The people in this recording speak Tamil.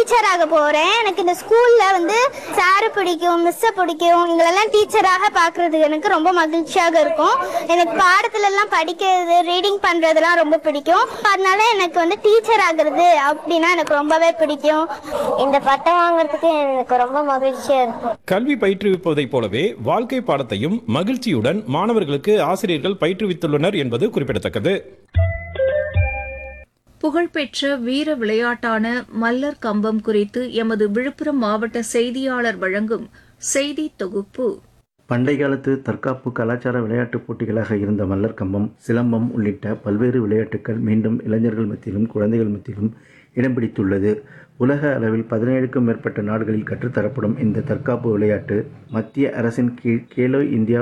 டீச்சர் ஆக போறேன் எனக்கு இந்த ஸ்கூல்ல வந்து சாரு பிடிக்கும் மிஸ்ஸை பிடிக்கும் இவங்களெல்லாம் டீச்சராக பார்க்கிறது எனக்கு ரொம்ப மகிழ்ச்சியாக இருக்கும் எனக்கு பாடத்துல எல்லாம் படிக்கிறது ரீடிங் பண்றதெல்லாம் ரொம்ப பிடிக்கும் அதனால எனக்கு வந்து டீச்சர் ஆகுறது அப்படின்னா எனக்கு ரொம்பவே பிடிக்கும் இந்த பட்டம் வாங்குறதுக்கு எனக்கு ரொம்ப மகிழ்ச்சியா இருக்கும் கல்வி பயிற்றுவிப்பதைப் போலவே வாழ்க்கை பாடத்தையும் மகிழ்ச்சியுடன் மாணவர்களுக்கு ஆசிரியர்கள் பயிற்றுவித்துள்ளனர் என்பது குறிப்பிடத்தக்கது புகழ்பெற்ற வீர விளையாட்டான மல்லர் கம்பம் குறித்து எமது விழுப்புரம் மாவட்ட செய்தியாளர் வழங்கும் செய்தி தொகுப்பு பண்டை காலத்து தற்காப்பு கலாச்சார விளையாட்டுப் போட்டிகளாக இருந்த மல்லர் கம்பம் சிலம்பம் உள்ளிட்ட பல்வேறு விளையாட்டுகள் மீண்டும் இளைஞர்கள் மத்தியிலும் குழந்தைகள் மத்தியிலும் இடம் பிடித்துள்ளது உலக அளவில் பதினேழுக்கும் மேற்பட்ட நாடுகளில் கற்றுத்தரப்படும் இந்த தற்காப்பு விளையாட்டு மத்திய அரசின் கீழ் கேலோ இந்தியா